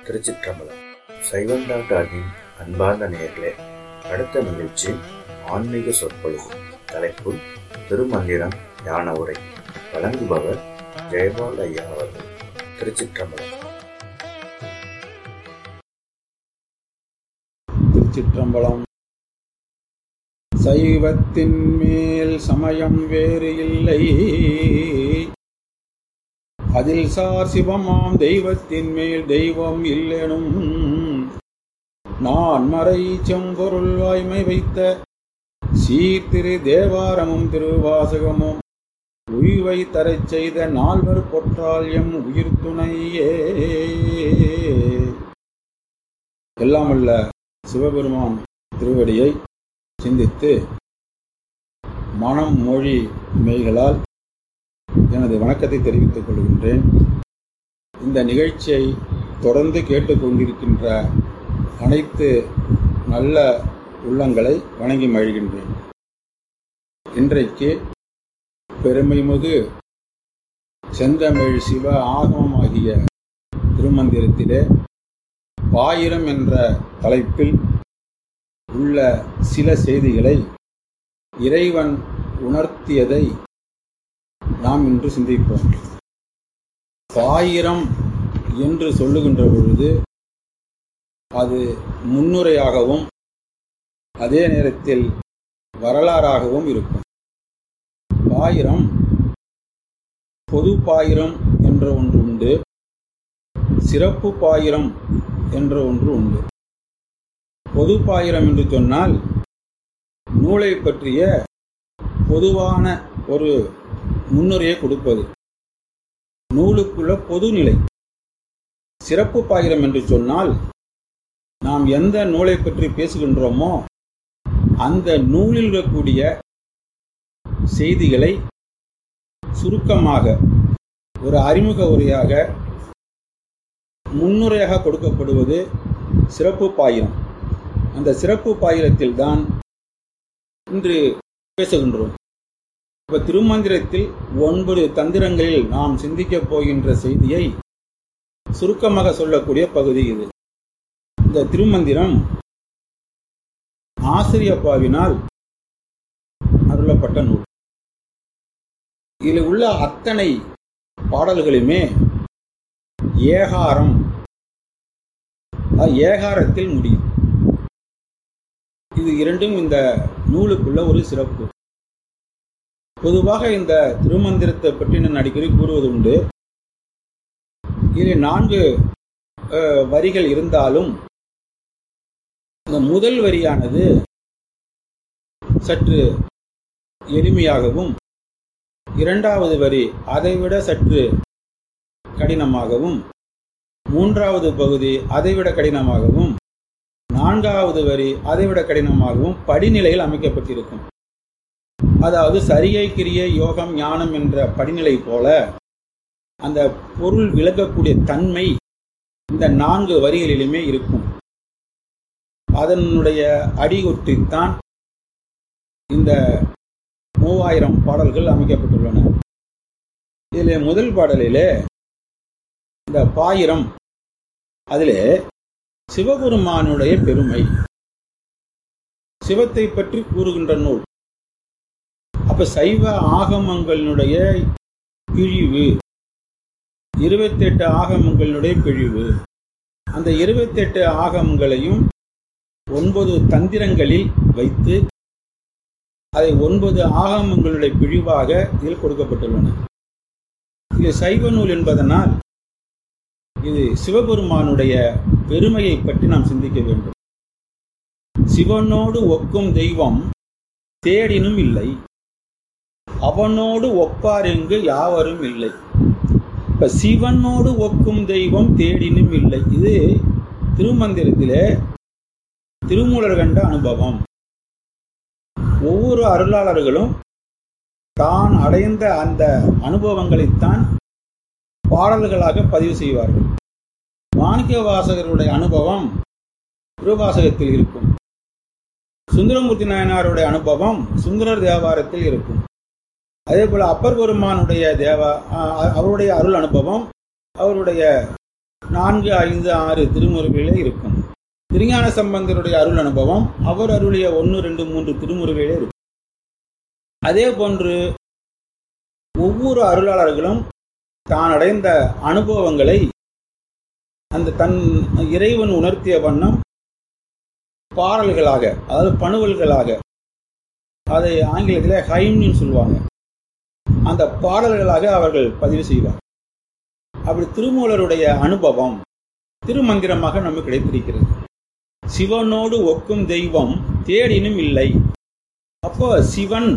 திருச்சிற்றம்பலம் சைவம் டாக்டரின் அன்பார்ந்த நேயர்களே அடுத்த நிகழ்ச்சி ஆன்மீக சொற்பொழிவு தலைப்பு திருமந்திரம் ஞான உரை வழங்குபவர் ஜெயபால் ஐயா அவர்கள் திருச்சிற்றம்பலம் திருச்சிற்றம்பலம் சைவத்தின் மேல் சமயம் வேறு இல்லை அதில் சார் சிவமாம் தெய்வத்தின் மேல் தெய்வம் இல்லெனும் நான் மறை செம்பொருள் வாய்மை வைத்த சீர்திரு தேவாரமும் திருவாசகமும் உய்வை தரச் செய்த நால்வர் பொற்றால் எம் உயிர் துணையே எல்லாம் அல்ல சிவபெருமான் திருவடியை சிந்தித்து மனம் மொழி மெய்களால் எனது வணக்கத்தை தெரிவித்துக் கொள்கின்றேன் இந்த நிகழ்ச்சியை தொடர்ந்து கேட்டுக்கொண்டிருக்கின்ற அனைத்து நல்ல உள்ளங்களை வணங்கி மகிழ்கின்றேன் இன்றைக்கு பெருமைமிகு செந்தமிழ் சிவ ஆகமமாகிய திருமந்திரத்திலே பாயிரம் என்ற தலைப்பில் உள்ள சில செய்திகளை இறைவன் உணர்த்தியதை நாம் இன்று சிந்திப்போம் பாயிரம் என்று சொல்லுகின்ற பொழுது அது முன்னுரையாகவும் அதே நேரத்தில் வரலாறாகவும் இருக்கும் பாயிரம் பொது பாயிரம் என்ற ஒன்று உண்டு சிறப்பு பாயிரம் என்ற ஒன்று உண்டு பொது பாயிரம் என்று சொன்னால் நூலை பற்றிய பொதுவான ஒரு முன்னுரையை கொடுப்பது நூலுக்குள்ள பொதுநிலை சிறப்பு பாயிரம் என்று சொன்னால் நாம் எந்த நூலை பற்றி பேசுகின்றோமோ அந்த நூலில் இருக்கக்கூடிய செய்திகளை சுருக்கமாக ஒரு அறிமுக உரையாக முன்னுரையாக கொடுக்கப்படுவது சிறப்பு பாயிரம் அந்த சிறப்பு பாயிரத்தில் தான் இன்று பேசுகின்றோம் இப்ப திருமந்திரத்தில் ஒன்பது தந்திரங்களில் நாம் சிந்திக்கப் போகின்ற செய்தியை சுருக்கமாக சொல்லக்கூடிய பகுதி இது இந்த திருமந்திரம் ஆசிரியப்பாவினால் அருளப்பட்ட நூல் இதில் உள்ள அத்தனை பாடல்களுமே ஏகாரம் ஏகாரத்தில் முடியும் இது இரண்டும் இந்த நூலுக்குள்ள ஒரு சிறப்பு பொதுவாக இந்த திருமந்திரத்தை பற்றி நான் அடிக்கடி கூறுவது உண்டு இதில் நான்கு வரிகள் இருந்தாலும் இந்த முதல் வரியானது சற்று எளிமையாகவும் இரண்டாவது வரி அதைவிட சற்று கடினமாகவும் மூன்றாவது பகுதி அதைவிட கடினமாகவும் நான்காவது வரி அதைவிட கடினமாகவும் படிநிலையில் அமைக்கப்பட்டிருக்கும் அதாவது சரியை கிரிய யோகம் ஞானம் என்ற படிநிலை போல அந்த பொருள் விளக்கக்கூடிய தன்மை இந்த நான்கு வரிகளிலுமே இருக்கும் அதனுடைய அடிகொற்றித்தான் இந்த மூவாயிரம் பாடல்கள் அமைக்கப்பட்டுள்ளன இதில் முதல் பாடலிலே இந்த பாயிரம் அதிலே சிவபெருமானுடைய பெருமை சிவத்தை பற்றி கூறுகின்ற நூல் அப்ப சைவ ஆகமங்களினுடைய பிழிவு இருபத்தெட்டு ஆகமங்களினுடைய பிழிவு அந்த இருபத்தெட்டு ஆகமங்களையும் ஒன்பது தந்திரங்களில் வைத்து அதை ஒன்பது ஆகமங்களுடைய பிழிவாக இதில் கொடுக்கப்பட்டுள்ளன இது சைவ நூல் என்பதனால் இது சிவபெருமானுடைய பெருமையை பற்றி நாம் சிந்திக்க வேண்டும் சிவனோடு ஒக்கும் தெய்வம் தேடினும் இல்லை அவனோடு ஒப்பாரெங்கு யாவரும் இல்லை இப்ப சிவனோடு ஒக்கும் தெய்வம் தேடினும் இல்லை இது திருமந்திரத்திலே திருமூலர் கண்ட அனுபவம் ஒவ்வொரு அருளாளர்களும் தான் அடைந்த அந்த அனுபவங்களைத்தான் பாடல்களாக பதிவு செய்வார்கள் மாணிக்க வாசகருடைய அனுபவம் திருவாசகத்தில் இருக்கும் சுந்தரமூர்த்தி நாயனாருடைய அனுபவம் சுந்தரர் தேவாரத்தில் இருக்கும் அதே போல அப்பர் பெருமானுடைய தேவ அவருடைய அருள் அனுபவம் அவருடைய நான்கு ஐந்து ஆறு திருமுறைகளிலே இருக்கும் திருஞான சம்பந்தருடைய அருள் அனுபவம் அவர் அருளிய ஒன்று ரெண்டு மூன்று திருமுறைகளிலே இருக்கும் அதே போன்று ஒவ்வொரு அருளாளர்களும் தான் அடைந்த அனுபவங்களை அந்த தன் இறைவன் உணர்த்திய வண்ணம் பாடல்களாக அதாவது பணுவல்களாக அதை ஆங்கிலத்தில் ஹைம்னு சொல்லுவாங்க அந்த பாடல்களாக அவர்கள் பதிவு செய்வார் அப்படி திருமூலருடைய அனுபவம் திருமந்திரமாக நமக்கு கிடைத்திருக்கிறது சிவனோடு ஒக்கும் தெய்வம் தேடினும் இல்லை அப்போ சிவன்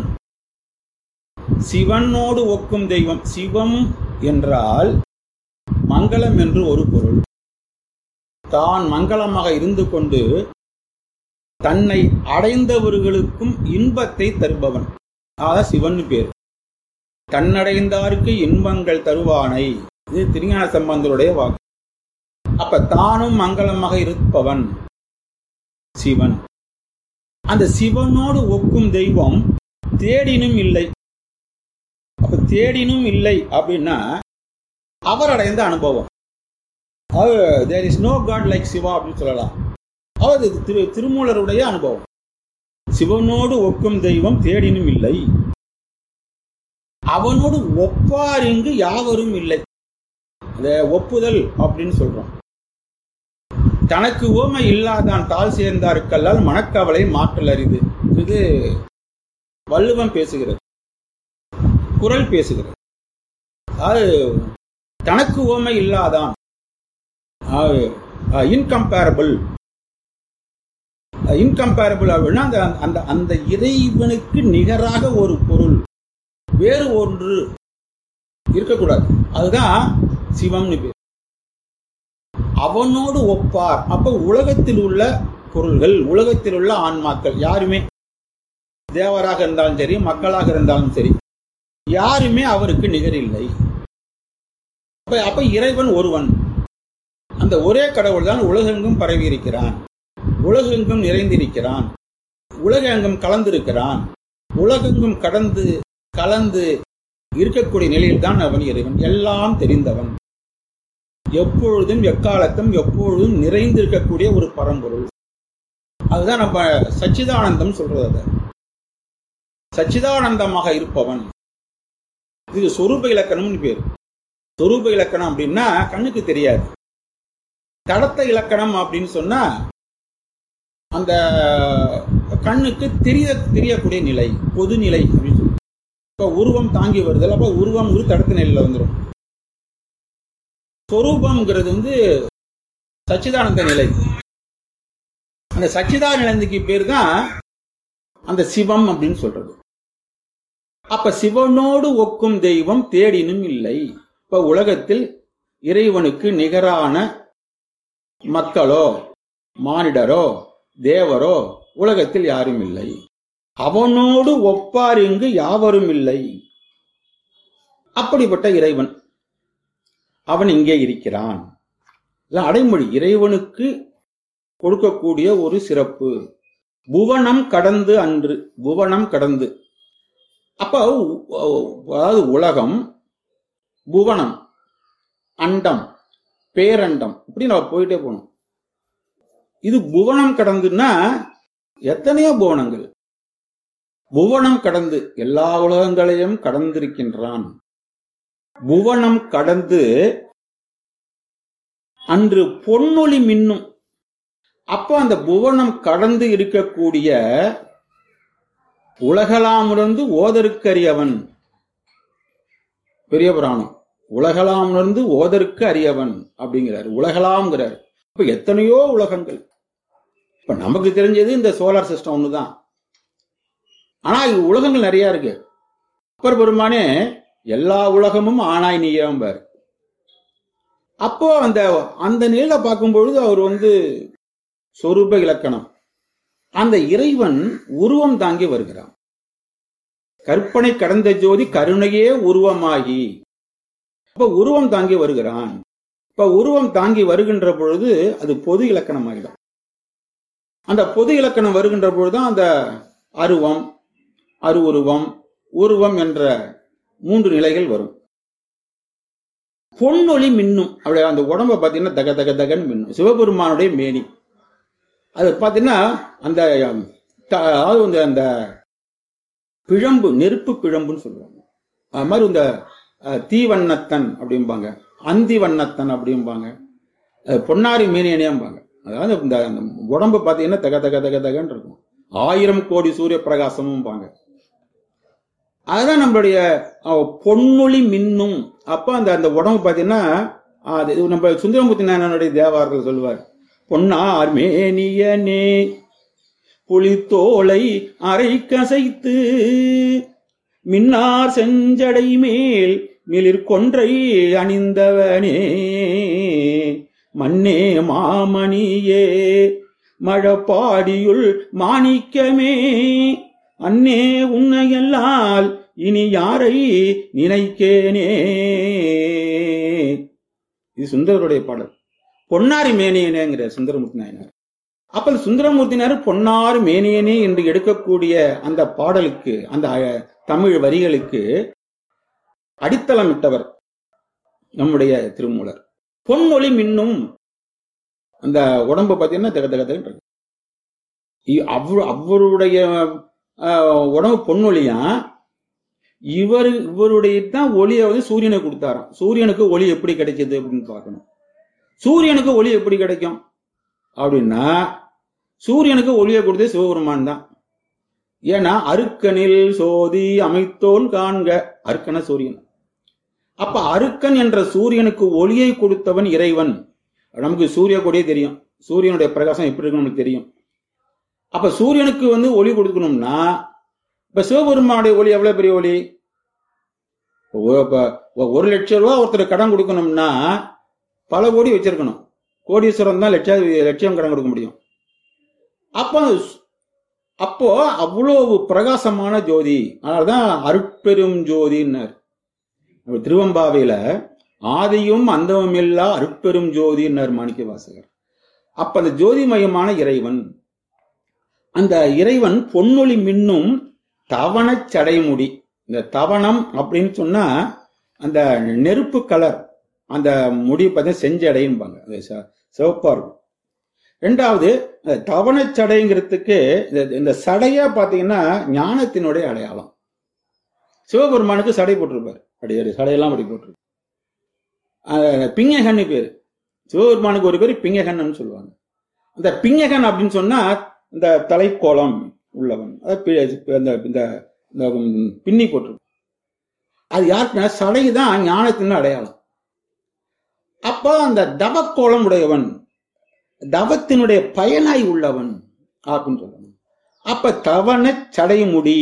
சிவனோடு ஒக்கும் தெய்வம் சிவம் என்றால் மங்களம் என்று ஒரு பொருள் தான் மங்களமாக இருந்து கொண்டு தன்னை அடைந்தவர்களுக்கும் இன்பத்தை தருபவன் ஆக சிவன் பேர் தன்னடைந்தாருக்கு இன்பங்கள் தருவானை இது திருஞான சம்பந்தருடைய வாக்கு அப்ப தானும் மங்களமாக இருப்பவன் சிவன் அந்த சிவனோடு ஒக்கும் தெய்வம் தேடினும் இல்லை அப்ப தேடினும் இல்லை அப்படின்னா அவர் அடைந்த அனுபவம் there is no god like Shiva அப்படின்னு சொல்லலாம் அதாவது இது திரு திருமூலருடைய அனுபவம் சிவனோடு ஒக்கும் தெய்வம் தேடினும் இல்லை அவனோடு ஒப்பார் இங்கு யாவரும் இல்லை அத ஒப்புதல் அப்படின்னு சொல்றோம் தனக்கு ஓமை இல்லாதான் தாழ் சேர்ந்தாருக்கல்லால் மனக்கவலை மாற்றல் அரிது இது வள்ளுவம் பேசுகிறது குரல் பேசுகிறது அது தனக்கு ஓமை இல்லாதான் இன்கம்பேரபிள் இன்கம்பேரபிள் அப்படின்னா அந்த அந்த அந்த இறைவனுக்கு நிகராக ஒரு பொருள் வேறு ஒன்று இருக்கக்கூடாது அதுதான் சிவம்னு பேர் அவனோடு ஒப்பார் அப்ப உலகத்தில் உள்ள பொருள்கள் உலகத்தில் உள்ள ஆன்மாக்கள் யாருமே தேவராக இருந்தாலும் சரி மக்களாக இருந்தாலும் சரி யாருமே அவருக்கு நிகரில்லை அப்ப அப்ப இறைவன் ஒருவன் அந்த ஒரே கடவுள் தான் உலகெங்கும் பரவி இருக்கிறான் உலகெங்கும் நிறைந்திருக்கிறான் உலகெங்கும் கலந்திருக்கிறான் உலகெங்கும் கடந்து கலந்து இருக்கக்கூடிய நிலையில் தான் அவன் இறைவன் எல்லாம் தெரிந்தவன் எப்பொழுதும் எக்காலத்தும் எப்பொழுதும் நிறைந்திருக்கக்கூடிய ஒரு பரம்பொருள் அதுதான் நம்ம சச்சிதானந்தம் சொல்றது அது சச்சிதானந்தமாக இருப்பவன் இது சொரூப இலக்கணம்னு பேர் சொரூப இலக்கணம் அப்படின்னா கண்ணுக்கு தெரியாது தடத்த இலக்கணம் அப்படின்னு சொன்னா அந்த கண்ணுக்கு தெரிய தெரியக்கூடிய நிலை பொது நிலை அப்படின்னு சொல்லி இப்ப உருவம் தாங்கி வருதல் அப்ப உருவம் ஒரு தடத்த நிலையில வந்துடும் சொரூபம்ங்கிறது வந்து சச்சிதானந்த நிலை அந்த சச்சிதானந்த நிலைக்கு பேர் தான் அந்த சிவம் அப்படின்னு சொல்றது அப்ப சிவனோடு ஒக்கும் தெய்வம் தேடினும் இல்லை இப்ப உலகத்தில் இறைவனுக்கு நிகரான மக்களோ மானிடரோ தேவரோ உலகத்தில் யாரும் இல்லை அவனோடு ஒப்பார் இங்கு யாவரும் இல்லை அப்படிப்பட்ட இறைவன் அவன் இங்கே இருக்கிறான் அடைமொழி இறைவனுக்கு கொடுக்கக்கூடிய ஒரு சிறப்பு புவனம் கடந்து அன்று புவனம் கடந்து அப்ப அதாவது உலகம் புவனம் அண்டம் பேரண்டம் இப்படி நம்ம போயிட்டே போகணும் இது புவனம் கடந்துன்னா எத்தனையோ புவனங்கள் புவனம் கடந்து எல்லா உலகங்களையும் கடந்திருக்கின்றான் புவனம் கடந்து அன்று பொன்னொளி மின்னும் அப்போ அந்த புவனம் கடந்து இருக்கக்கூடிய உலகலாமுணர்ந்து ஓதற்கு பெரிய புராணம் உலகலாமுணர்ந்து ஓதற்கு அறியவன் அப்படிங்கிறார் உலகலாம்ங்கிறார் இப்ப எத்தனையோ உலகங்கள் இப்ப நமக்கு தெரிஞ்சது இந்த சோலார் சிஸ்டம் ஒண்ணுதான் ஆனா இது உலகங்கள் நிறைய இருக்கு அப்பர் பெருமானே எல்லா உலகமும் ஆனாய் நீயம்பார் அப்போ அந்த அந்த நிலையில பார்க்கும் பொழுது அவர் வந்து சொரூப இலக்கணம் அந்த இறைவன் உருவம் தாங்கி வருகிறான் கற்பனை கடந்த ஜோதி கருணையே உருவமாகி அப்ப உருவம் தாங்கி வருகிறான் இப்ப உருவம் தாங்கி வருகின்ற பொழுது அது பொது இலக்கணம் ஆகிடும் அந்த பொது இலக்கணம் வருகின்ற பொழுதுதான் அந்த அருவம் அருவுருவம் உருவம் என்ற மூன்று நிலைகள் வரும் பொன்னொளி மின்னும் அப்படியே அந்த உடம்ப பார்த்தீங்கன்னா தக தக தகன்னு மின்னும் சிவபெருமானுடைய மேனி அது பார்த்தீங்கன்னா அந்த த- அதாவது வந்து அந்த பிழம்பு நெருப்பு பிழம்புன்னு சொல்லுவாங்க அது மாதிரி இந்த அஹ், தீவண்ணத்தன் அப்படிம்பாங்க அந்தி வண்ணத்தன் அப்படிம்பாங்க அது பொன்னாரி மேனியனேம்பாங்க அதாவது இந்த அந்த உடம்பு பார்த்தீங்கன்னா தக தக தக தகன்னு இருக்கும் ஆயிரம் கோடி சூரிய பிரகாசமும்பாங்க அதுதான் நம்மளுடைய அஹ், பொன்னொளி மின்னும் அப்ப அந்த அந்த உடம்பு பார்த்தீங்கன்னா அது இது நம்ம சுந்தரமூர்த்தி நாயனனுடைய தேவாரத்தில் சொல்லுவார் பொன்னார் மேனியனே புலித்தோலை அரை கசைத்து மின்னார் செஞ்சடை மேல் மிளிர் கொன்றை அணிந்தவனே மண்ணே மாமணியே மழப்பாடியுள் மாணிக்கமே அன்னே உன்னையல்லால் இனி யாரை நினைக்கேனே இது சுந்தரருடைய பாடல் பொன்னாரி மேனியனேங்கிற சுந்தரமூர்த்தி நாயனார் அப்ப இந்த சுந்தரமூர்த்தி நாயனார் பொன்னார் மேனியனே என்று எடுக்கக்கூடிய அந்த பாடலுக்கு அந்த அஹ், தமிழ் வரிகளுக்கு அடித்தளமிட்டவர் நம்முடைய திருமூலர் பொன்னொளி மின்னும் அந்த உடம்பு பார்த்தீங்கன்னா தக தக தகன்னு இருக்கு. இ- அவரு அவருடைய ஆஹ், உடம்பு பொன்னொழியா இவர் இவருடைய தான் ஒளியை வந்து சூரியனுக்கு கொடுத்தாராம் சூரியனுக்கு ஒளி எப்படி கிடைச்சது அப்படின்னு பார்க்கணும் சூரியனுக்கு ஒளி எப்படி கிடைக்கும் அப்படின்னா சூரியனுக்கு ஒளியை கொடுத்தது சிவபெருமான் தான் ஏன்னா அருக்கனில் சோதி அமைத்தோன் காண்க அருக்கன சூரியன் அப்ப அருக்கன் என்ற சூரியனுக்கு ஒளியை கொடுத்தவன் இறைவன் நமக்கு சூரிய கொடியே தெரியும் சூரியனுடைய பிரகாசம் எப்படி இருக்குன்னு நமக்கு தெரியும் அப்ப சூரியனுக்கு வந்து ஒளி கொடுக்கணும்னா இப்ப சிவபெருமானுடைய ஒளி எவ்வளவு பெரிய ஒளி ஒ- இப்ப ஒ- ஒரு லட்சம் ரூபா ஒருத்தர் கடன் கொடுக்கணும்னா பல கோடி வச்சிருக்கணும் கோடீஸ்வரன் தான் லட்சம் லட்சியம் கடன் கொடுக்க முடியும் அப்போ அப்போ அவ்வளவு பிரகாசமான ஜோதி அதனாலதான் அருட்பெரும் ஜோதின்னார் நம்ம திருவம்பாவையில ஆதியும் அந்தமும் இல்லா அருட்பெரும் ஜோதின்னார் மாணிக்க வாசகர் அப்ப அந்த ஜோதிமயமான இறைவன் அந்த இறைவன் பொன்னொளி மின்னும் தவணச் சடைமுடி இந்த தவணம் அப்படின்னு சொன்னா அந்த நெருப்பு கலர் அந்த முடி பார்த்தீங்கன்னா செஞ்சடைம்பாங்க அது ச- சிவப்பா இருக்கும் ரெண்டாவது அந்த தவணச் சடைங்கிறதுக்கு இந்த- இந்த சடையா பாத்தீங்கன்னா ஞானத்தினுடைய அடையாளம் சிவபெருமானுக்கு சடை போட்டிருப்பார் அப்படி அப்படி சடையெல்லாம் அப்படி போட்டிருப்பார் அஹ் பிங்ககன்னு பேரு சிவபெருமானுக்கு ஒரு பேர் பிங்ககன்னு சொல்லுவாங்க அந்த பிங்ககன் அப்படின்னு சொன்னா இந்த தலைக்கோலம் உள்ளவன் அதாவது பி- இந்த இந்த இந்த ம், பின்னி போட்டிருப்பான் அது யாருக்குன்னா சடை தான் ஞானத்தின் அடையாளம் அப்ப அந்த தவக்கோலம் உடையவன் தவத்தினுடைய பயனாய் உள்ளவன் அப்படின்னு சொல்லணும் அப்ப தவண சடைமுடி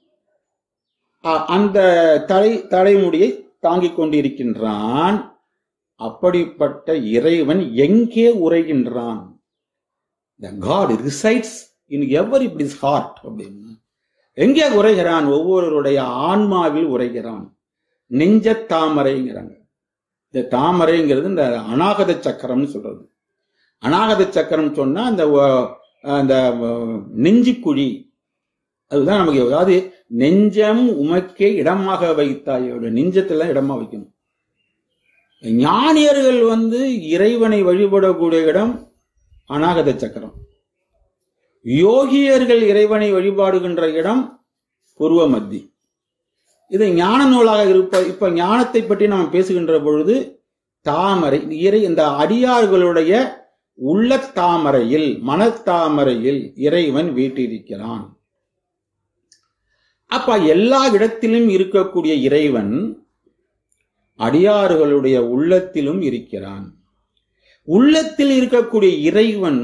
அ- அந்த தலை தலைமுடியை தாங்கிக் கொண்டிருக்கின்றான் அப்படிப்பட்ட இறைவன் எங்கே உரைகின்றான் the god resides in everybody's heart அப்படின்னு எங்கே உரைகிறான் ஒவ்வொருவருடைய ஆன்மாவில் உரைகிறான் நெஞ்ச தாமரைங்கிறாங்க இந்த தாமரைங்கிறது இந்த அநாகத சக்கரம்னு சொல்றது அநாகத சக்கரம் சொன்னா அந்த வ- அந்த வ- நெஞ்சுக்குழி அதுதான் நமக்கு அதாவது நெஞ்சம் உமக்கே இடமாக வைத்தாயோட நெஞ்சத்துல இடமா வைக்கணும் ஞானியர்கள் வந்து இறைவனை வழிபடக்கூடிய இடம் அநாகத சக்கரம் யோகியர்கள் இறைவனை வழிபாடுகின்ற இடம் பூர்வ மத்தி இது ஞான நூலாக இருப்ப இப்ப ஞானத்தை பற்றி நாம் பேசுகின்ற பொழுது தாமரை இறை இந்த அடியார்களுடைய உள்ள தாமரையில் மனத்தாமரையில் இறைவன் வீட்டிருக்கிறான் அப்ப எல்லா இடத்திலும் இருக்கக்கூடிய இறைவன் அடியார்களுடைய உள்ளத்திலும் இருக்கிறான் உள்ளத்தில் இருக்கக்கூடிய இறைவன்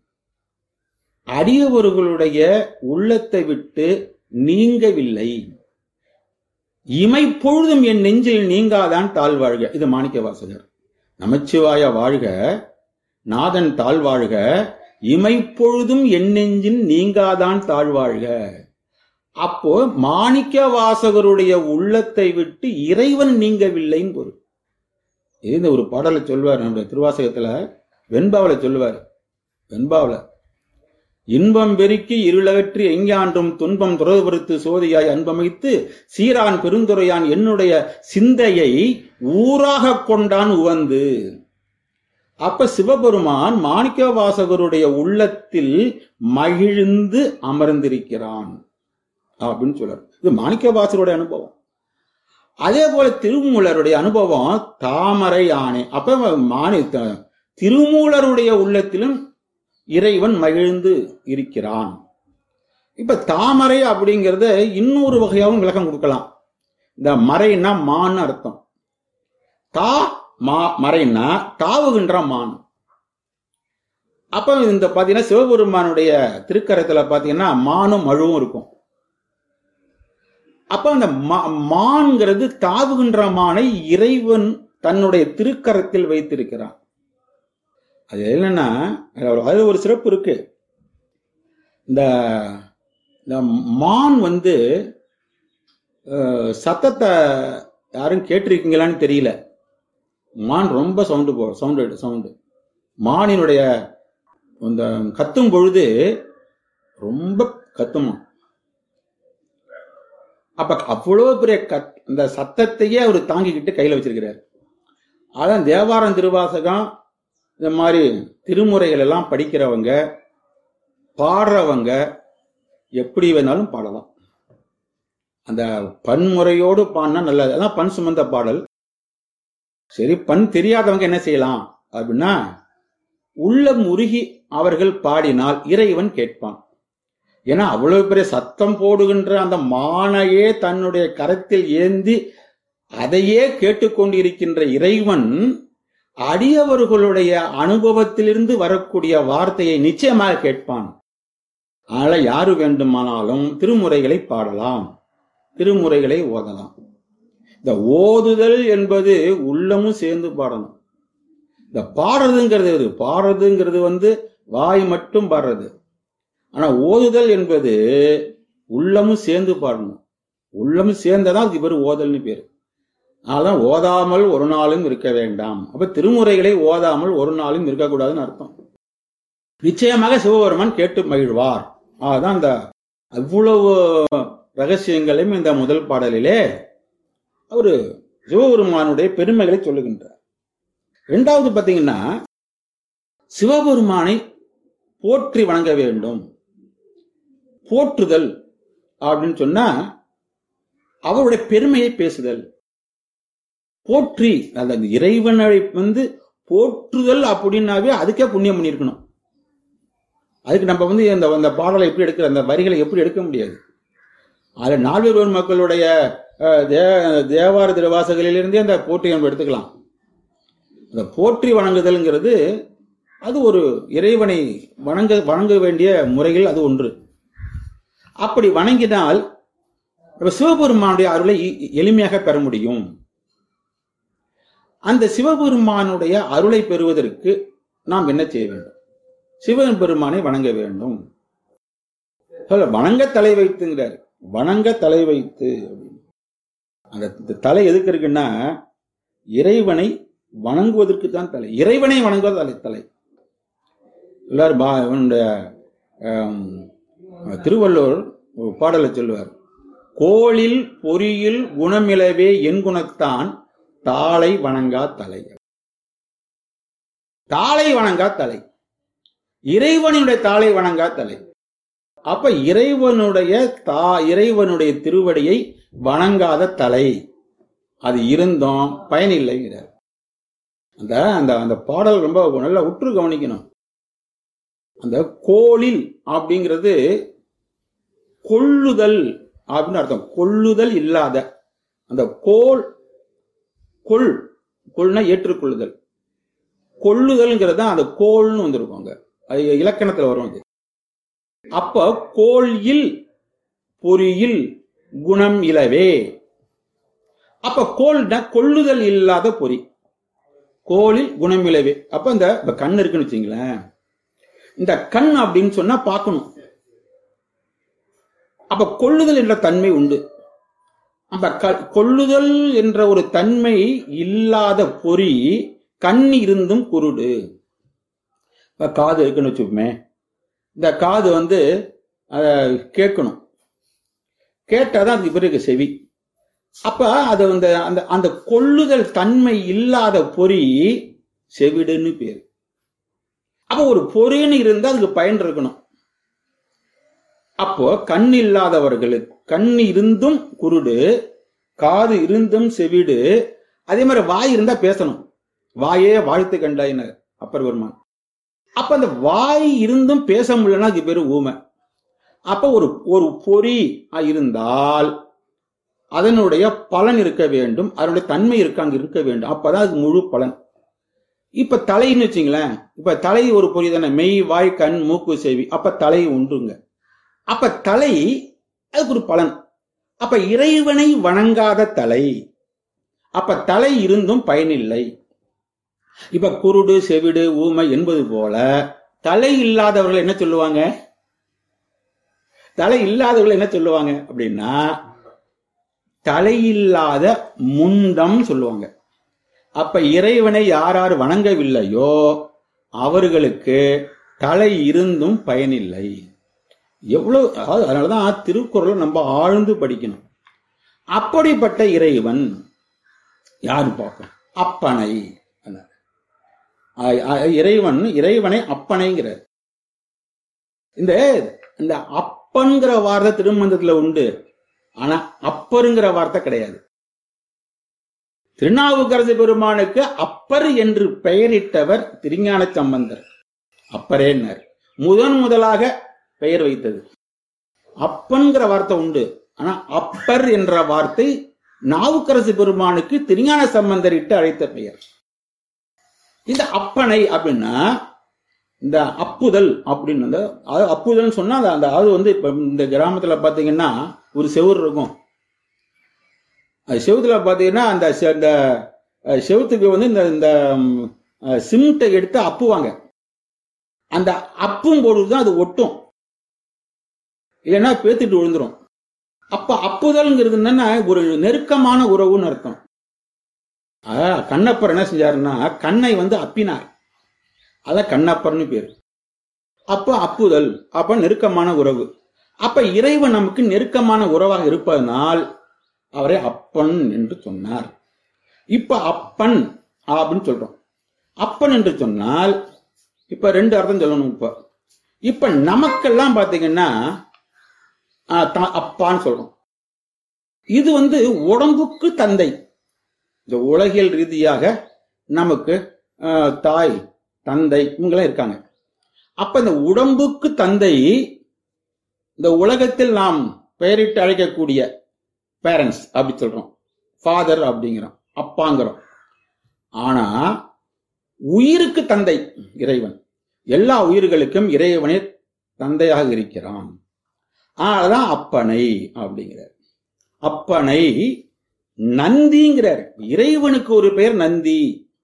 அடியவர்களுடைய உள்ளத்தை விட்டு நீங்கவில்லை இமைப்பொழுதும் என் நெஞ்சில் நீங்காதான் தாழ்வாழ்க இது மாணிக்க வாசகர் நமச்சிவாய வாழ்க நாதன் தாழ்வாழ்க இமைப்பொழுதும் என் நெஞ்சில் நீங்காதான் தாழ்வாழ்க அப்போ மாணிக்க வாசகருடைய உள்ளத்தை விட்டு இறைவன் நீங்கவில்லைன்னு பொருள் இது இந்த ஒரு பாடலை சொல்வார் நம்முடைய திருவாசகத்துல வெண்பாவில சொல்லுவார் வெண்பாவில இன்பம் பெருக்கி இருளகற்றி எஞ்ஞான்றும் துன்பம் துறவுறுத்து சோதியாய் அன்பமைத்து சீரான் பெருந்துரையான் என்னுடைய சிந்தையை ஊராக கொண்டான் உவந்து அப்ப சிவபெருமான் மாணிக்க வாசகருடைய உள்ளத்தில் மகிழ்ந்து அமர்ந்திருக்கிறான் அப்படின்னு சொல்றார் இது மாணிக்க வாசகருடைய அனுபவம் அதே போல திருமூலருடைய அனுபவம் தாமரை ஆணை அப்ப மாணி த- திருமூலருடைய உள்ளத்திலும் இறைவன் மகிழ்ந்து இருக்கிறான் இப்ப தாமரை அப்படிங்கறத இன்னொரு வகையாகவும் விளக்கம் கொடுக்கலாம் இந்த மறைன்னா மான்னு அர்த்தம் தா மா மறைன்னா தாவுகின்ற மான் அப்ப இந்த பாத்தீங்கன்னா சிவபெருமானுடைய திருக்கரத்துல பாத்தீங்கன்னா மானும் மழுவும் இருக்கும் அப்ப அந்த மா- மான்கிறது தாவுகின்ற மானை இறைவன் தன்னுடைய திருக்கரத்தில் வைத்திருக்கிறான் அது என்னன்னா அது ஒரு சிறப்பு இருக்கு இந்த இந்த மான் வந்து அஹ், சத்தத்தை யாரும் கேட்டிருக்கீங்களான்னு தெரியல மான் ரொம்ப சவுண்டு போ சவுண்டு சவுண்டு மானினுடைய அந்த கத்தும் பொழுது ரொம்ப கத்துமா அப்ப அவ்வளவு பெரிய கத் இந்த சத்தத்தையே அவர் தாங்கிக்கிட்டு கையில வச்சிருக்கிறார் அதான் தேவாரம் திருவாசகம் இந்த மாதிரி திருமுறைகள் எல்லாம் படிக்கிறவங்க பாடுறவங்க எப்படி வேணாலும் பாடலாம் அந்த பன்முறையோடு பாடினா நல்லது அதான் பண் சுமந்த பாடல் சரி பண் தெரியாதவங்க என்ன செய்யலாம் அப்படின்னா உள்ளம் உருகி அவர்கள் பாடினால் இறைவன் கேட்பான் ஏன்னா அவ்வளவு பெரிய சத்தம் போடுகின்ற அந்த மானையே தன்னுடைய கரத்தில் ஏந்தி அதையே கேட்டுக்கொண்டிருக்கின்ற இறைவன் அடியவர்களுடைய அனுபவத்திலிருந்து வரக்கூடிய வார்த்தையை நிச்சயமாக கேட்பான் அதனால யாரு வேண்டுமானாலும் திருமுறைகளை பாடலாம் திருமுறைகளை ஓதலாம் இந்த ஓதுதல் என்பது உள்ளமும் சேர்ந்து பாடணும் இந்த பாடுறதுங்கிறது எது? பாடுறதுங்கிறது வந்து வாய் மட்டும் பாடுறது ஆனா ஓதுதல் என்பது உள்ளமும் சேர்ந்து பாடணும் உள்ளமும் சேர்ந்ததான் அதுக்கு பேர் ஓதல்னு பேரு அதனாலதான் ஓதாமல் ஒரு நாளும் இருக்க வேண்டாம் அப்ப திருமுறைகளை ஓதாமல் ஒரு நாளும் இருக்கக்கூடாதுன்னு அர்த்தம் நிச்சயமாக சிவபெருமான் கேட்டு மகிழ்வார் அதுதான் அந்த அவ்வளவு ரகசியங்களையும் இந்த முதல் பாடலிலே அவரு சிவபெருமானுடைய பெருமைகளை சொல்லுகின்றார் இரண்டாவது பாத்தீங்கன்னா சிவபெருமானை போற்றி வணங்க வேண்டும் போற்றுதல் அப்படின்னு சொன்னா அவருடைய பெருமையை பேசுதல் போற்றி அந்த இறைவனை வந்து போற்றுதல் அப்படின்னாவே அதுக்கே புண்ணியம் பண்ணியிருக்கணும் அதுக்கு நம்ம வந்து இந்த அந்த பாடலை எப்படி எடுக்கிற அந்த வரிகளை எப்படி எடுக்க முடியாது அதுல நால்வர் மக்களுடைய அஹ், தே- தேவார திருவாசகளிலிருந்தே அந்த போற்றி நம்ம எடுத்துக்கலாம் அந்த போற்றி வணங்குதல்ங்கிறது அது ஒரு இறைவனை வணங்க வணங்க வேண்டிய முறைகள் அது ஒன்று அப்படி வணங்கினால் நம்ம சிவபெருமானுடைய அருளை எ- எளிமையாக பெற முடியும் அந்த சிவபெருமானுடைய அருளை பெறுவதற்கு நாம் என்ன செய்ய வேண்டும் சிவன் பெருமானை வணங்க வேண்டும் சொல்ல வணங்க தலை வைத்துங்கிறார் வணங்க தலை வைத்து அப்படின்னு. அந்த த- தலை எதுக்கு இருக்குன்னா இறைவனை வணங்குவதற்கு தான் தலை இறைவனை வணங்குவது தலை தலை எல்லாரும் பா இவனுடைய ஆம், திருவள்ளுவர் ஒரு பாடலை சொல்லுவார் கோளில் பொறியில் குணமிலவே என் குணத்தான் தாளை வணங்கா தலை தாளை வணங்கா தலை இறைவனுடைய தாளை வணங்கா தலை அப்ப இறைவனுடைய தா இறைவனுடைய திருவடியை வணங்காத தலை அது இருந்தும் பயனில்லைங்கிறார் அந்த அந்த அந்த பாடல் ரொம்ப நல்லா உற்று கவனிக்கணும் அந்த கோளில் அப்படிங்கிறது கொள்ளுதல் அப்படின்னு அர்த்தம் கொள்ளுதல் இல்லாத அந்த கோல் கொள் கொள்னா ஏற்றுக்கொள்ளுதல் கொள்ளுதல்ங்கிறது தான் அந்த கோல்னு வந்திருக்கும் அது இலக்கணத்துல வரும் அது அப்ப கோல் இல் பொறியில் குணம் இலவே அப்ப கோல்னா கொள்ளுதல் இல்லாத பொறி கோலில் குணம் இலவே அப்ப இந்த இப்ப கண் இருக்குன்னு வச்சுங்களேன் இந்த கண் அப்படின்னு சொன்னா பார்க்கணும் அப்ப கொள்ளுதல் என்ற தன்மை உண்டு அப்ப க- கொள்ளுதல் என்ற ஒரு தன்மை இல்லாத பொறி கண் இருந்தும் குருடு இப்ப காது இருக்குன்னு வச்சுப்போமே இந்த காது வந்து அதை கேட்கணும் கேட்டாதான் அதுக்கு பிறகு செவி அப்ப அது அந்த அந்த அந்த கொள்ளுதல் தன்மை இல்லாத பொறி செவிடுன்னு பேரு அப்ப ஒரு பொறின்னு இருந்தா அதுக்கு பயன் இருக்கணும் அப்போ கண் இல்லாதவர்களுக்கு கண் இருந்தும் குருடு காது இருந்தும் செவிடு அதே மாதிரி வாய் இருந்தா பேசணும் வாயே வாழ்த்து கண்டாயினர் அப்பர் பெருமான் அப்ப அந்த வாய் இருந்தும் பேச முடியலன்னா அதுக்கு பேரு ஊமை அப்ப ஒரு ஒரு பொறி இருந்தால் அதனுடைய பலன் இருக்க வேண்டும் அதனுடைய தன்மை இருக்க அங்க இருக்க வேண்டும் அப்பதான் அது முழு பலன் இப்ப தலைன்னு வச்சுங்களேன் இப்ப தலை ஒரு பொறி தானே மெய் வாய் கண் மூக்கு செவி அப்ப தலை உண்டுங்க அப்ப தலை அதுக்கு ஒரு பலன் அப்ப இறைவனை வணங்காத தலை அப்ப தலை இருந்தும் பயனில்லை இப்ப குருடு செவிடு ஊமை என்பது போல தலை இல்லாதவர்கள் என்ன சொல்லுவாங்க தலை இல்லாதவர்கள் என்ன சொல்லுவாங்க அப்படின்னா தலையில்லாத முண்டம் சொல்லுவாங்க அப்ப இறைவனை யார் யார் வணங்கவில்லையோ அவர்களுக்கு தலை இருந்தும் பயனில்லை எவ்வளவு அதாவது அதனாலதான் திருக்குறள் நம்ம ஆழ்ந்து படிக்கணும் அப்படிப்பட்ட இறைவன் யாரு பார்க்க அப்பனை அண்ணார். ஆ- ஆ- இறைவன் இறைவனை அப்பனைங்கிறார் இந்த இந்த அப்பன்கிற வார்த்தை திருமந்தத்துல உண்டு ஆனா அப்பருங்கிற வார்த்தை கிடையாது திருநாவுக்கரசு பெருமானுக்கு அப்பர் என்று பெயரிட்டவர் திருஞான சம்பந்தர் அப்பரேன்னர் முதன் முதலாக பெயர் வைத்தது அப்பன்கிற வார்த்தை உண்டு ஆனா அப்பர் என்ற வார்த்தை நாவுக்கரசு பெருமானுக்கு திருஞான சம்பந்தர் இட்டு அழைத்த பெயர் இந்த அப்பனை அப்படின்னா இந்த அப்புதல் அப்படின்னு வந்து அதாவது அப்புதல்னு சொன்னா அது அந்த அது வந்து இப்ப இந்த கிராமத்துல பாத்தீங்கன்னா ஒரு செவுரு இருக்கும் அது செவுத்துல பாத்தீங்கன்னா அந்த செ- அந்த அஹ், செவுத்துக்கு வந்து இந்த இந்த சிமெண்ட்டை எடுத்து அப்புவாங்க அந்த அப்பும் பொழுதுதான் அது ஒட்டும் இல்லைன்னா பேத்துட்டு விழுந்துரும் அப்ப அப்புதல்ங்கிறது என்னன்னா ஒரு நெருக்கமான உறவுன்னு அர்த்தம் அஹ், கண்ணப்பர் என்ன செஞ்சாருன்னா கண்ணை வந்து அப்பினார் அதான் கண்ணப்பர்னு பேரு அப்ப அப்புதல் அப்ப நெருக்கமான உறவு அப்ப இறைவன் நமக்கு நெருக்கமான உறவாக இருப்பதனால் அவரை அப்பன் என்று சொன்னார் இப்ப அப்பன் அப்படின்னு சொல்றோம் அப்பன் என்று சொன்னால் இப்ப ரெண்டு அர்த்தம் சொல்லணும் இப்ப இப்ப நமக்கெல்லாம் பாத்தீங்கன்னா ஆ, த- அப்பான்னு சொல்றோம் இது வந்து உடம்புக்கு தந்தை இந்த உலகியல் ரீதியாக நமக்கு ஆ, தாய் தந்தை இவங்கெல்லாம் இருக்காங்க அப்ப இந்த உடம்புக்கு தந்தை இந்த உலகத்தில் நாம் பெயரிட்டு அழைக்கக்கூடிய பேரண்ட்ஸ் அப்படி சொல்றோம் ஃபாதர் அப்படிங்கிறோம் அப்பாங்கிறோம் ஆனா உயிருக்கு தந்தை இறைவன் எல்லா உயிர்களுக்கும் இறைவனே தந்தையாக இருக்கிறான் அதனாலதான் அப்பனை அப்படிங்கிறார் அப்பனை நந்திங்கிறார் இறைவனுக்கு ஒரு பெயர் நந்தி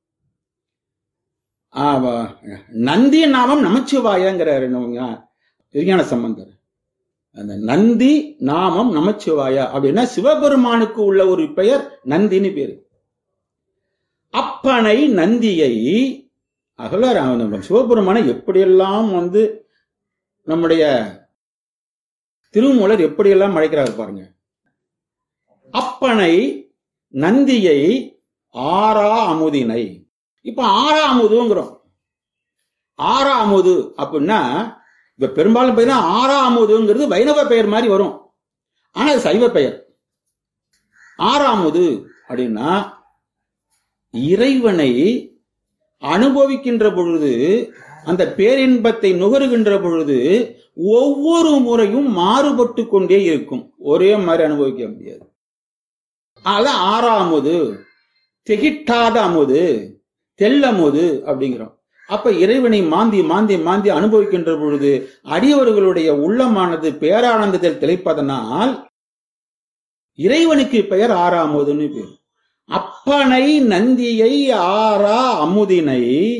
ஆமா. நந்தி நாமம் நமச்சிவாயங்கிறார் என்னவங்க? திருஞான சம்பந்தர் அந்த நந்தி நாமம் நமச்சிவாயா அப்படின்னா சிவபெருமானுக்கு உள்ள ஒரு பெயர் நந்தின்னு பேரு அப்பனை நந்தியை அகலார் நம்ம சிவபெருமானை எப்படியெல்லாம் வந்து நம்முடைய திருமூலர் எப்படியெல்லாம் அழைக்கிறார் பாருங்க அப்பனை நந்தியை ஆறா அமுதினை இப்ப ஆறா அமுதுங்கிறோம் ஆறா அமுது அப்படின்னா இப்ப பெரும்பாலும் பார்த்தீங்கன்னா ஆறா அமுதுங்கிறது வைணவ பெயர் மாதிரி வரும் ஆனா அது சைவ பெயர் ஆறாமுது அப்படின்னா இறைவனை அனுபவிக்கின்ற பொழுது அந்த பேரின்பத்தை நுகருகின்ற பொழுது ஒவ்வொரு முறையும் மாறுபட்டு கொண்டே இருக்கும் ஒரே மாதிரி அனுபவிக்க முடியாது அதான் ஆறாமுது திகிட்டாத அமுது தெல்லமுது அப்படிங்கிறோம் அப்ப இறைவனை மாந்தி மாந்தி மாந்தி அனுபவிக்கின்ற பொழுது அடியவர்களுடைய உள்ளமானது பேரானந்தத்தில் திளைப்பதனால் இறைவனுக்கு பெயர் ஆறாமுதுன்னு பேர் அப்பனை நந்தியை ஆறா அமுதினை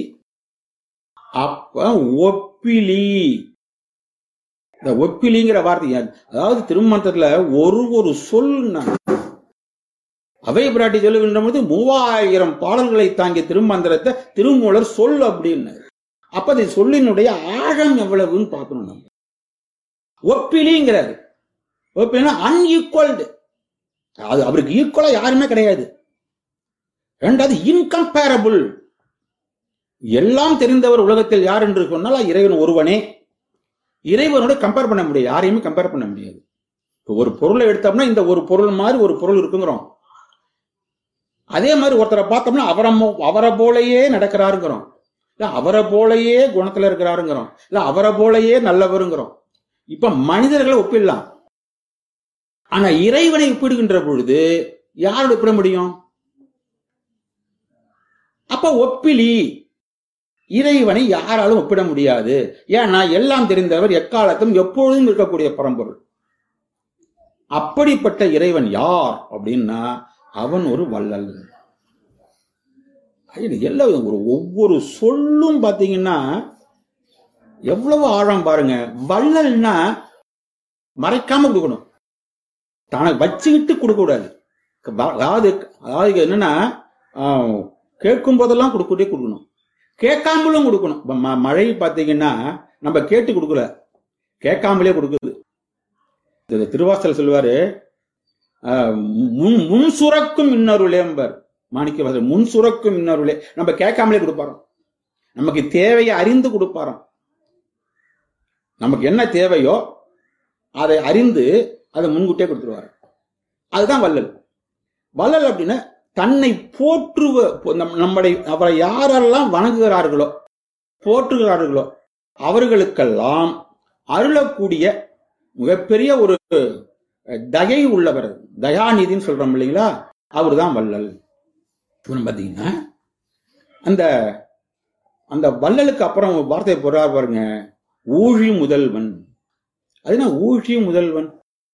அப்ப ஒப்பிலி இந்த ஒப்பிலிங்கிற வார்த்தை அதாவது திருமணத்துல ஒரு ஒரு சொல் நான் அவை பிராட்டி சொல்லுகின்ற போது மூவாயிரம் பாடல்களை தாங்கிய திருமந்திரத்தை திருமூலர் சொல் அப்படின்னு அப்ப அது சொல்லினுடைய ஆழம் எவ்வளவுன்னு பார்க்கணும் நம்ம ஒப்பிலிங்கிறாரு ஒப்பிலினா அன்ஈக்குவல்டு அது அவருக்கு ஈக்குவலா யாருமே கிடையாது ரெண்டாவது இன்கம்பேரபிள் எல்லாம் தெரிந்தவர் உலகத்தில் யார் என்று சொன்னால் இறைவன் ஒருவனே இறைவனோட கம்பேர் பண்ண முடியாது யாரையுமே கம்பேர் பண்ண முடியாது இப்போ ஒரு பொருளை எடுத்தோம்னா இந்த ஒரு பொருள் மாதிரி ஒரு பொருள் இருக்குங்கிறோம் அதே மாதிரி ஒருத்தரை பார்த்தோம்னா அவரை மோ- அவரை போலயே நடக்கிறாருங்கிறோம் இல்ல அவரை போலயே குணத்துல இருக்கிறாருங்கிறோம் இல்ல அவரை போலயே நல்லவருங்கிறோம் இப்ப மனிதர்களை ஒப்பிடலாம் ஆனா இறைவனை ஒப்பிடுகின்ற பொழுது யாரோட ஒப்பிட முடியும் அப்ப ஒப்பிலி இறைவனை யாராலும் ஒப்பிட முடியாது ஏன்னா எல்லாம் தெரிந்தவர் எக்காலத்தும் எப்பொழுதும் இருக்கக்கூடிய பரம்பொருள் அப்படிப்பட்ட இறைவன் யார் அப்படின்னா அவன் ஒரு வள்ளல் இது எல்லாம் ஒரு ஒவ்வொரு சொல்லும் பாத்தீங்கன்னா எவ்வளவு ஆழம் பாருங்க வள்ளல்னா மறைக்காம கொடுக்கணும் தனக்கு வச்சுக்கிட்டு கொடுக்க கூடாது வ- அதாவது அதாவது என்னன்னா ஆஹ், கேட்கும் போதெல்லாம் கொடுக்கட்டே கொடுக்கணும் கேட்காமலும் கொடுக்கணும் இப்ப ம- மழை பாத்தீங்கன்னா நம்ம கேட்டு கொடுக்கல கேட்காமலே கொடுக்குது இது திருவாசல் சொல்லுவாரு ஆஹ், முன் முன் சுரக்கும் இன்னொருளேம்பர் மாணிக்க வாசகர், முன் சுரக்கும் இன்னொருளே நம்ம கேட்காமலே கொடுப்பாரோம் நமக்கு தேவையை அறிந்து கொடுப்பாரோம் நமக்கு என்ன தேவையோ அதை அறிந்து அதை முன்கூட்டியே கொடுத்துருவாரு அதுதான் வள்ளல் வள்ளல் அப்படின்னா தன்னை போற்றுவ நம்- நம்முடைய அவரை யாரெல்லாம் வணங்குகிறார்களோ போற்றுகிறார்களோ அவர்களுக்கெல்லாம் அருளக்கூடிய மிகப்பெரிய ஒரு தயை உள்ளவர் தயாநிதின்னு சொல்றோம் இல்லைங்களா அவர்தான் வள்ளல் இவன் பாத்தீங்கன்னா அந்த அந்த வள்ளலுக்கு அப்புறம் ஒரு வார்த்தை போடுறார் பாருங்க ஊழி முதல்வன் அது என்ன ஊழி முதல்வன்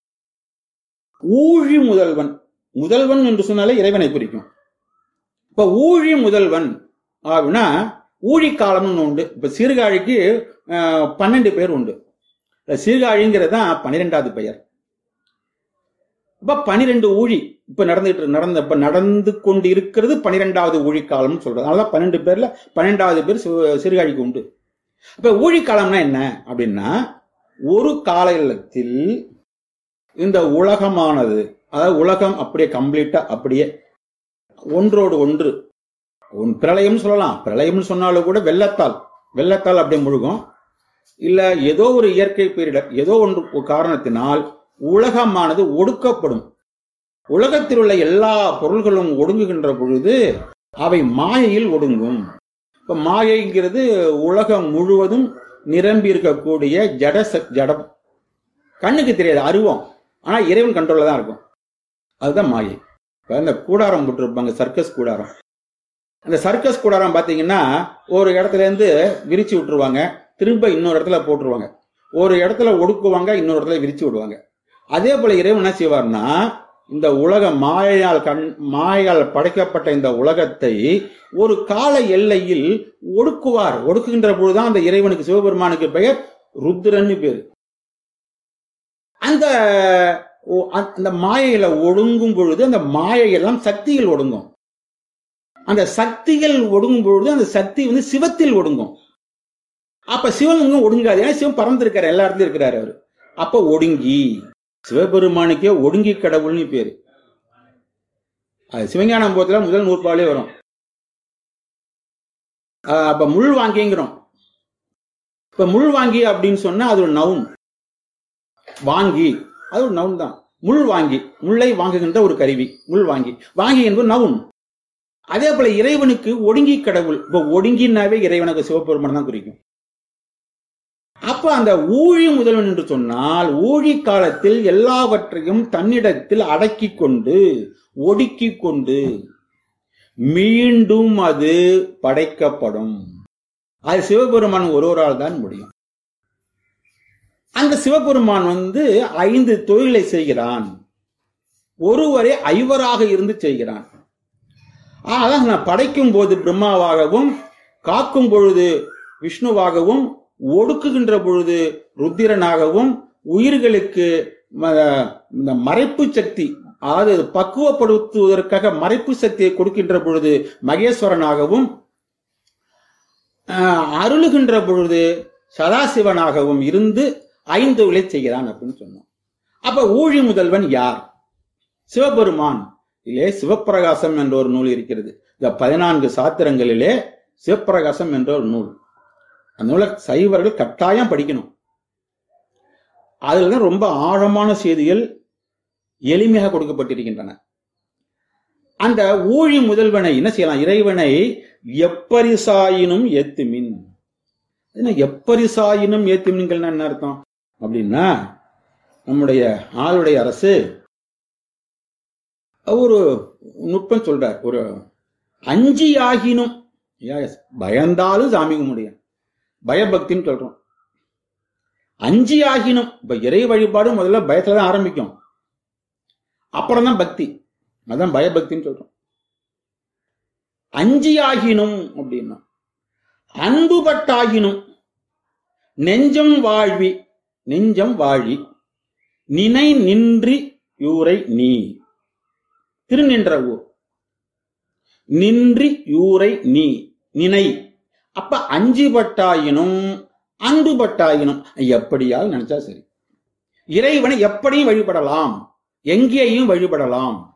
ஊழி முதல்வன் முதல்வன் என்று சொன்னாலே இறைவனை குறிக்கும் இப்ப ஊழி முதல்வன் அப்படின்னா ஊழி காலம்னு உண்டு இப்ப சீர்காழிக்கு அஹ், பன்னெண்டு பேர் உண்டு இந்த சீர்காழிங்கிறது தான் பன்னிரெண்டாவது பெயர் இப்ப பனிரெண்டு ஊழி இப்ப நடந்துட்டு நடந்த இப்ப நடந்து கொண்டு இருக்கிறது பனிரெண்டாவது ஊழி காலம்னு சொல்றது அதனால பன்னெண்டு பேர்ல பன்னெண்டாவது பேர் சிவ- சீர்காழிக்கு உண்டு இப்ப ஊழி காலம்னா என்ன அப்படின்னா ஒரு காலத்தில் இந்த உலகமானது அதாவது உலகம் அப்படியே கம்ப்ளீட்டா அப்படியே ஒன்றோடு ஒன்று ஒன் பிரளயம்னு சொல்லலாம் பிரளயம்னு சொன்னாலும் கூட வெள்ளத்தால் வெள்ளத்தால் அப்படியே முழுகும் இல்ல ஏதோ ஒரு இயற்கை பேரிடர் ஏதோ ஒன்று ஒரு காரணத்தினால் உலகமானது ஒடுக்கப்படும் உலகத்தில் உள்ள எல்லா பொருள்களும் ஒடுங்குகின்ற பொழுது அவை மாயையில் ஒடுங்கும் இப்ப மாயைங்கிறது உலகம் முழுவதும் நிரம்பி இருக்கக்கூடிய ஜட சக்- ஜடம் கண்ணுக்கு தெரியாது அருவம் ஆனா இறைவன் கண்ட்ரோல்ல தான் இருக்கும் அதுதான் மாயை இப்ப இந்த கூடாரம் போட்டிருப்பாங்க சர்க்கஸ் கூடாரம் அந்த சர்க்கஸ் கூடாரம் பாத்தீங்கன்னா ஒரு இடத்துல இருந்து விரிச்சு விட்டுருவாங்க திரும்ப இன்னொரு இடத்துல போட்டுருவாங்க ஒரு இடத்துல ஒடுக்குவாங்க இன்னொரு இடத்துல விரிச்சு விடுவாங்க அதே போல இறைவன் என்ன செய்வார்னா இந்த உலக மாயையால் கண் மாயால் படைக்கப்பட்ட இந்த உலகத்தை ஒரு கால எல்லையில் ஒடுக்குவார் ஒடுக்குகின்ற பொழுதுதான் அந்த இறைவனுக்கு சிவபெருமானுக்கு பெயர் ருத்ரன்னு பேரு அந்த ஓ- அந்த மாயையில ஒடுங்கும் பொழுது அந்த மாயையெல்லாம் சக்தியில் ஒடுங்கும் அந்த சக்திகள் ஒடுங்கும் பொழுது அந்த சக்தி வந்து சிவத்தில் ஒடுங்கும் அப்ப சிவன் இங்க ஒடுங்காது ஏன்னா சிவன் பறந்திருக்காரு எல்லா இடத்துலயும் இருக்கிறாரு அவரு அப்ப ஒடுங்கி சிவபெருமானுக்கே ஒடுங்கி கடவுள்னு பேரு அது சிவஞானம் போத்துல முதல் நூற்பாலே வரும் ஆஹ் அப்ப முள் வாங்கிங்கிறோம் இப்ப முள் வாங்கி அப்படின்னு சொன்னா அது ஒரு நவுன் வாங்கி அது ஒரு நவுன் தான் முள் வாங்கி முள்ளை வாங்குகின்ற ஒரு கருவி முள் வாங்கி வாங்கி என்பது நவுன் அதே போல இறைவனுக்கு ஒடுங்கி கடவுள் இப்ப ஒடுங்கினாவே இறைவனுக்கு சிவபெருமான் தான் குறிக்கும் அப்ப அந்த ஊழி முதல்வன் என்று சொன்னால் ஊழி காலத்தில் எல்லாவற்றையும் தன்னிடத்தில் அடக்கிக் கொண்டு ஒடுக்கிக் கொண்டு மீண்டும் அது படைக்கப்படும் அது சிவபெருமான் ஒருவரால் தான் முடியும் அந்த சிவபெருமான் வந்து ஐந்து தொழிலை செய்கிறான் ஒருவரே ஐவராக இருந்து செய்கிறான் அதான் நான் படைக்கும் போது பிரம்மாவாகவும் காக்கும் பொழுது விஷ்ணுவாகவும் ஒடுக்குகின்ற பொழுது ருத்திரனாகவும் உயிர்களுக்கு ம- இந்த மறைப்பு சக்தி அதாவது பக்குவப்படுத்துவதற்காக மறைப்பு சக்தியை கொடுக்கின்ற பொழுது மகேஸ்வரனாகவும் ஆஹ், அருளுகின்ற பொழுது சதாசிவனாகவும் இருந்து ஐந்து விலை செய்கிறான் அப்படின்னு சொன்னோம் அப்ப ஊழி முதல்வன் யார் சிவபெருமான் இதிலே சிவப்பிரகாசம் என்ற ஒரு நூல் இருக்கிறது இந்த பதினான்கு சாத்திரங்களிலே சிவப்பிரகாசம் என்ற ஒரு நூல் அந்த நூலை சைவர்கள் கட்டாயம் படிக்கணும் அதுல தான் ரொம்ப ஆழமான செய்திகள் எளிமையாக கொடுக்கப்பட்டிருக்கின்றன அந்த ஊழி முதல்வனை என்ன செய்யலாம் இறைவனை எப்பரிசாயினும் ஏத்துமின் என்ன எப்பரிசாயினும் ஏத்துமின்கள் என்ன அர்த்தம் அப்படின்னா நம்முடைய ஆளுடைய அரசு ஒரு நுட்பம் சொல்றார் ஒரு அஞ்சி ஆகினும் Yes, பயந்தாலும் சாமி கும்பிடுங்க பயபக்தின்னு சொல்றோம் அஞ்சி ஆகினும் இப்ப இறை வழிபாடு முதல்ல பயத்துல தான் ஆரம்பிக்கும் அப்புறம் தான் பக்தி அதான் பயபக்தின்னு சொல்றோம் அஞ்சி ஆகினும் அப்படின்னா அன்புபட்டாகினும் நெஞ்சம் வாழ்வி நெஞ்சம் வாழி நினை நின்றி யூரை நீ திருநின்ற ஊர் நின்றி யூரை நீ நினை அப்ப அஞ்சு பட்டாயினும் அன்பு பட்டாயினும் எப்படியாவது நினைச்சா சரி இறைவனை எப்படியும் வழிபடலாம் எங்கேயும் வழிபடலாம்